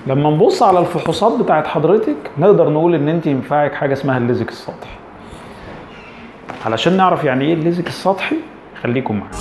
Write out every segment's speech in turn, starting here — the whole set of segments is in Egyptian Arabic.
لما نبص على الفحوصات بتاعت حضرتك نقدر نقول ان انت ينفعك حاجه اسمها الليزك السطحي علشان نعرف يعني ايه الليزك السطحي خليكم معانا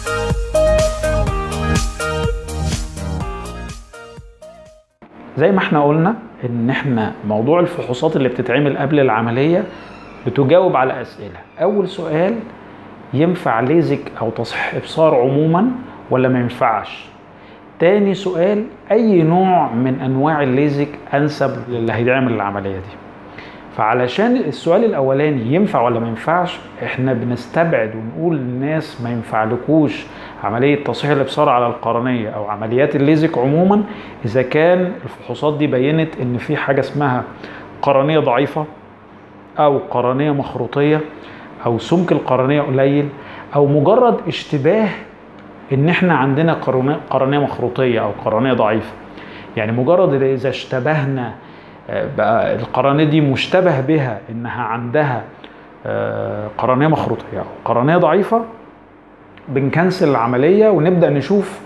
زي ما احنا قلنا ان احنا موضوع الفحوصات اللي بتتعمل قبل العمليه بتجاوب على اسئله اول سؤال ينفع ليزك او تصحيح ابصار عموما ولا ما ينفعش تاني سؤال اي نوع من انواع الليزك انسب للي هيعمل العمليه دي فعلشان السؤال الاولاني ينفع ولا ما ينفعش احنا بنستبعد ونقول للناس ما ينفعلكوش عمليه تصحيح الابصار على القرنيه او عمليات الليزك عموما اذا كان الفحوصات دي بينت ان في حاجه اسمها قرنيه ضعيفه او قرنيه مخروطيه او سمك القرنيه قليل او مجرد اشتباه ان احنا عندنا قرنيه قرنيه مخروطيه او قرنيه ضعيفه يعني مجرد اذا اشتبهنا بقى القرنيه دي مشتبه بها انها عندها قرنيه مخروطيه او قرنيه ضعيفه بنكنسل العمليه ونبدا نشوف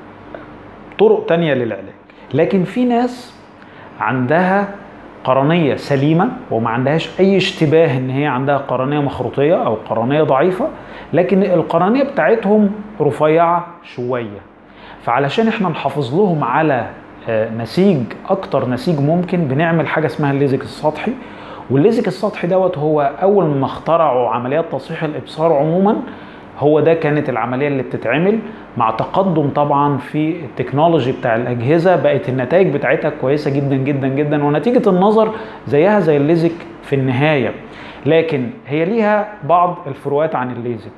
طرق تانية للعلاج لكن في ناس عندها قرنيه سليمه وما عندهاش اي اشتباه ان هي عندها قرنيه مخروطيه او قرنيه ضعيفه لكن القرنيه بتاعتهم رفيعه شويه فعلشان احنا نحافظ لهم على نسيج اكتر نسيج ممكن بنعمل حاجه اسمها الليزك السطحي والليزك السطحي دوت هو اول ما اخترعوا عمليات تصحيح الابصار عموما هو ده كانت العمليه اللي بتتعمل مع تقدم طبعا في التكنولوجي بتاع الاجهزه بقت النتائج بتاعتها كويسه جدا جدا جدا ونتيجه النظر زيها زي الليزك في النهايه لكن هي ليها بعض الفروقات عن الليزك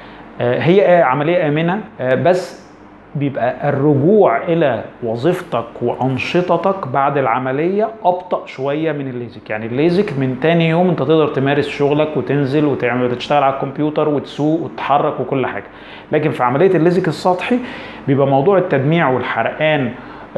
هي عمليه امنه بس بيبقى الرجوع الى وظيفتك وانشطتك بعد العمليه ابطا شويه من الليزك يعني الليزك من تاني يوم انت تقدر تمارس شغلك وتنزل وتعمل تشتغل على الكمبيوتر وتسوق وتتحرك وكل حاجه لكن في عمليه الليزك السطحي بيبقى موضوع التدميع والحرقان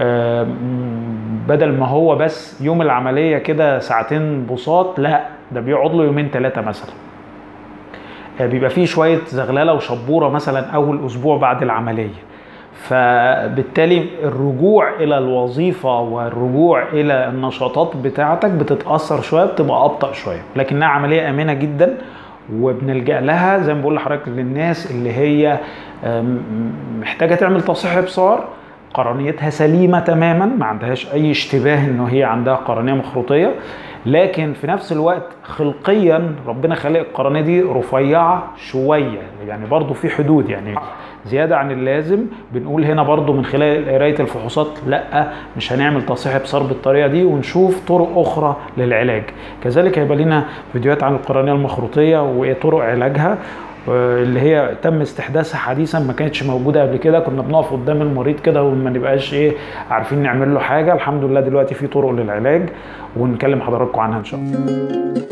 بدل ما هو بس يوم العمليه كده ساعتين بساط لا ده بيقعد له يومين ثلاثه مثلا بيبقى فيه شويه زغلله وشبوره مثلا اول اسبوع بعد العمليه فبالتالي الرجوع الى الوظيفه والرجوع الى النشاطات بتاعتك بتتاثر شويه بتبقى ابطا شويه لكنها عمليه امنه جدا وبنلجا لها زي ما بقول لحضرتك للناس اللي هي محتاجه تعمل تصحيح ابصار قرنيتها سليمه تماما ما عندهاش اي اشتباه انه هي عندها قرنيه مخروطيه لكن في نفس الوقت خلقيا ربنا خلق القرنيه دي رفيعه شويه يعني برضو في حدود يعني زياده عن اللازم بنقول هنا برضو من خلال قرايه الفحوصات لا مش هنعمل تصحيح ابصار بالطريقه دي ونشوف طرق اخرى للعلاج كذلك هيبقى لنا فيديوهات عن القرنيه المخروطيه وايه طرق علاجها اللي هي تم استحداثها حديثا ما كانتش موجوده قبل كده كنا بنقف قدام المريض كده وما نبقاش ايه عارفين نعمل له حاجه الحمد لله دلوقتي في طرق للعلاج ونكلم حضراتكم عنها ان شاء الله